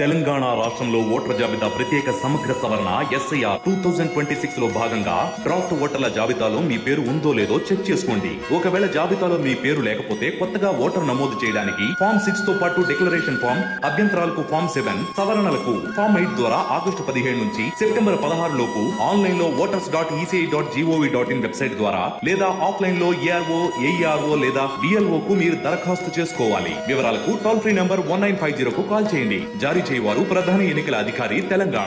తెలంగాణ రాష్ట్రంలో ఓటర్ల జాబితా ప్రత్యేక సమగ్ర సవరణ SIR two thousand twenty six లో భాగంగా డ్రాఫ్ట్ ఓటర్ల జాబితాలో మీ పేరు ఉందో లేదో చెక్ చేసుకోండి ఒకవేళ జాబితాలో మీ పేరు లేకపోతే కొత్తగా ఓటర్ నమోదు చేయడానికి ఫామ్ సిక్స్ తో పాటు డిక్లరేషన్ ఫామ్ అభ్యంతరాలకు ఫామ్ సెవెన్ సవరణలకు ఫామ్ ఎయిట్ ద్వారా ఆగస్టు పదిహేడు నుంచి సెప్టెంబర్ పదహారు లోపు ఆన్లైన్ లో voters dot ECI dot GOV dot in website ద్వారా లేదా ఆఫ్లైన్ లో ఏఆర్ఓ ఏఈఆర్ఓ లేదా బిఎల్ఓ కు మీరు దరఖాస్తు చేసుకోవాలి వివరాలకు toll free number one nine five zero కు కాల్ చేయండి జారీ చేయవారు ప్రధాన ఎన్నికల అధికారి తెలంగాణ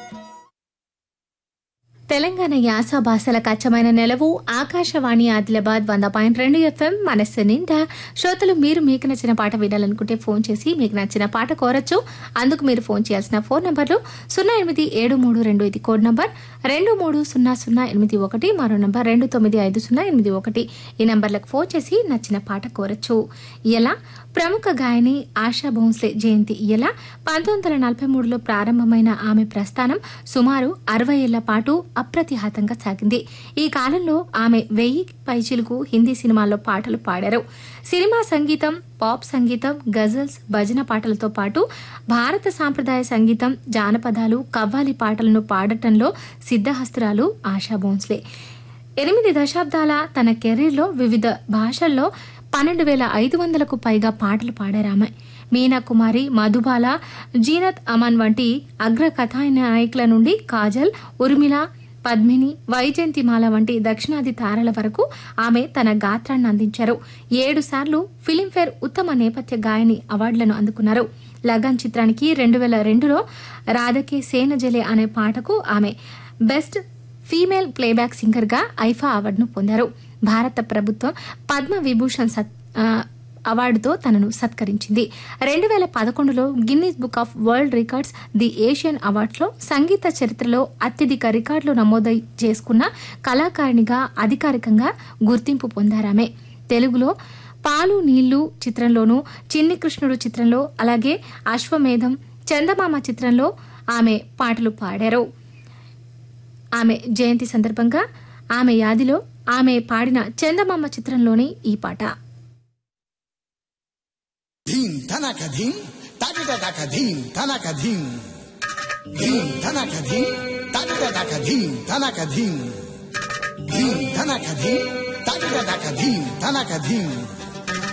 తెలంగాణ యాస భాషలకు అచ్చమైన నెలవు ఆకాశవాణి ఆదిలాబాద్ వంద పాయింట్ రెండు ఎఫ్ఎం మనస్సు నిండా శ్రోతలు మీరు మీకు నచ్చిన పాట వినాలనుకుంటే ఫోన్ చేసి మీకు నచ్చిన పాట కోరచ్చు అందుకు మీరు ఫోన్ చేయాల్సిన ఫోన్ నంబర్లు సున్నా ఎనిమిది ఏడు మూడు రెండు ఇది కోడ్ నంబర్ రెండు మూడు సున్నా సున్నా ఎనిమిది ఒకటి మరో నంబర్ రెండు తొమ్మిది ఐదు సున్నా ఎనిమిది ఒకటి ఈ నంబర్లకు ఫోన్ చేసి నచ్చిన పాట కోరచ్చు ఇలా ప్రముఖ గాయని ఆశా భోంస్లే జయంతి ఇలా పంతొమ్మిది వందల నలభై మూడులో ప్రారంభమైన ఆమె ప్రస్థానం సుమారు అరవై ఏళ్ల పాటు అప్రతిహతంగా సాగింది ఈ కాలంలో ఆమె వెయ్యి పైచిలకు హిందీ సినిమాల్లో పాటలు పాడారు సినిమా సంగీతం పాప్ సంగీతం గజల్స్ భజన పాటలతో పాటు భారత సాంప్రదాయ సంగీతం జానపదాలు కవ్వాలి పాటలను పాడటంలో సిద్ధహస్తురాలు ఆశా భోంస్లే ఎనిమిది దశాబ్దాల తన కెరీర్లో వివిధ భాషల్లో పన్నెండు వేల ఐదు వందలకు పైగా పాటలు పాడారామె మీనా కుమారి మధుబాల జీనత్ అమన్ వంటి అగ్ర కథానాయకుల నుండి కాజల్ ఉర్మిళ పద్మిని వైజయంతిమాల వంటి దక్షిణాది తారల వరకు ఆమె తన గాత్రాన్ని అందించారు ఏడు సార్లు ఫిలింఫేర్ ఉత్తమ నేపథ్య గాయని అవార్డులను అందుకున్నారు లగన్ చిత్రానికి రెండు వేల రెండులో రాధకే సేనజలే అనే పాటకు ఆమె బెస్ట్ ఫీమేల్ ప్లేబ్యాక్ సింగర్గా ఐఫా అవార్డును పొందారు భారత ప్రభుత్వం పద్మ విభూషణ్ సత్ ఆ, అవార్డుతో తనను సత్కరించింది రెండు వేల పదకొండులో Guinness book of world records the Asian అవార్డ్స్లో సంగీత చరిత్రలో అత్యధిక రికార్డులు నమోదు చేసుకున్న కళాకారిణిగా అధికారికంగా గుర్తింపు పొందారామె తెలుగులో పాలు నీళ్లు చిత్రంలోనూ చిన్ని కృష్ణుడు చిత్రంలో అలాగే అశ్వమేధం చందమామ చిత్రంలో ఆమె పాటలు పాడారు ఆమె జయంతి సందర్భంగా ఆమె యాదిలో ఆమె పాడిన చందమామ చిత్రంలోని ఈ పాట ధీం ధనక ధీం తగిట దక ధీం ధనక ధీం ధీం ధనక ధీం తగిట దక ధీం ధనక ధీం ధీం ధనక ధీం తగిట దక ధీం ధనక ధీం